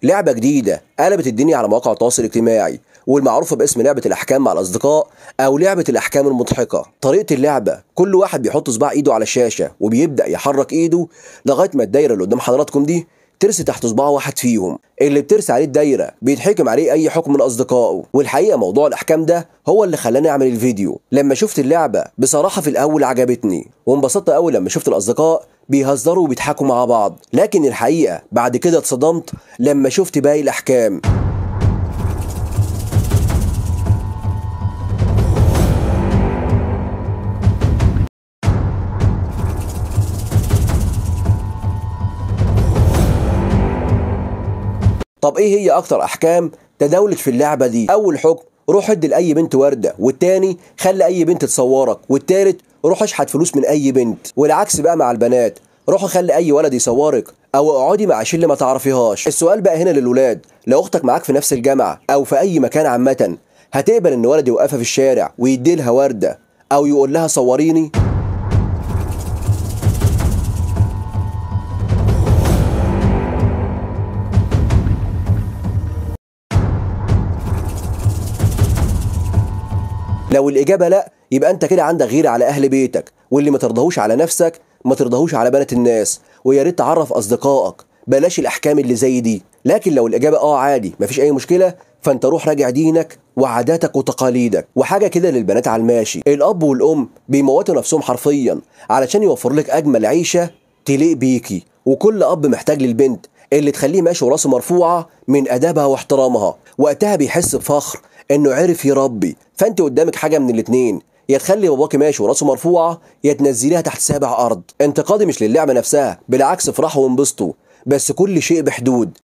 لعبة جديدة قلبت الدنيا على مواقع التواصل الاجتماعي والمعروفة باسم لعبة الأحكام مع الأصدقاء أو لعبة الأحكام المضحكة طريقة اللعبة كل واحد بيحط صباع إيده على الشاشة وبيبدأ يحرك إيده لغاية ما الدايرة اللي قدام حضراتكم دي ترسي تحت صباع واحد فيهم اللي بترسي عليه الدايره بيتحكم عليه اي حكم من اصدقائه والحقيقه موضوع الاحكام ده هو اللي خلاني اعمل الفيديو لما شفت اللعبه بصراحه في الاول عجبتني وانبسطت قوي لما شفت الاصدقاء بيهزروا وبيضحكوا مع بعض لكن الحقيقه بعد كده اتصدمت لما شفت باقي الاحكام طب ايه هي اكتر احكام تداولت في اللعبه دي اول حكم روح ادي لاي بنت ورده والتاني خلي اي بنت تصورك والتالت روح اشحت فلوس من اي بنت والعكس بقى مع البنات روح خلي اي ولد يصورك او اقعدي مع شله ما تعرفيهاش السؤال بقى هنا للولاد لو اختك معاك في نفس الجامعه او في اي مكان عامه هتقبل ان ولد يوقفها في الشارع ويدي لها ورده او يقول لها صوريني لو الإجابة لأ يبقى أنت كده عندك غيرة على أهل بيتك واللي ما ترضاهوش على نفسك ما ترضاهوش على بنات الناس ويا ريت تعرف أصدقائك بلاش الأحكام اللي زي دي لكن لو الإجابة آه عادي مفيش أي مشكلة فأنت روح راجع دينك وعاداتك وتقاليدك وحاجة كده للبنات على الماشي الأب والأم بيموتوا نفسهم حرفيا علشان يوفر لك أجمل عيشة تليق بيكي وكل أب محتاج للبنت اللي تخليه ماشي وراسه مرفوعة من أدابها واحترامها وقتها بيحس بفخر انه عرف يربي فانت قدامك حاجه من الاتنين يا تخلي باباكي ماشي وراسه مرفوعه يا تنزليها تحت سابع ارض انتقادي مش للعبه نفسها بالعكس افرحوا وانبسطوا بس كل شيء بحدود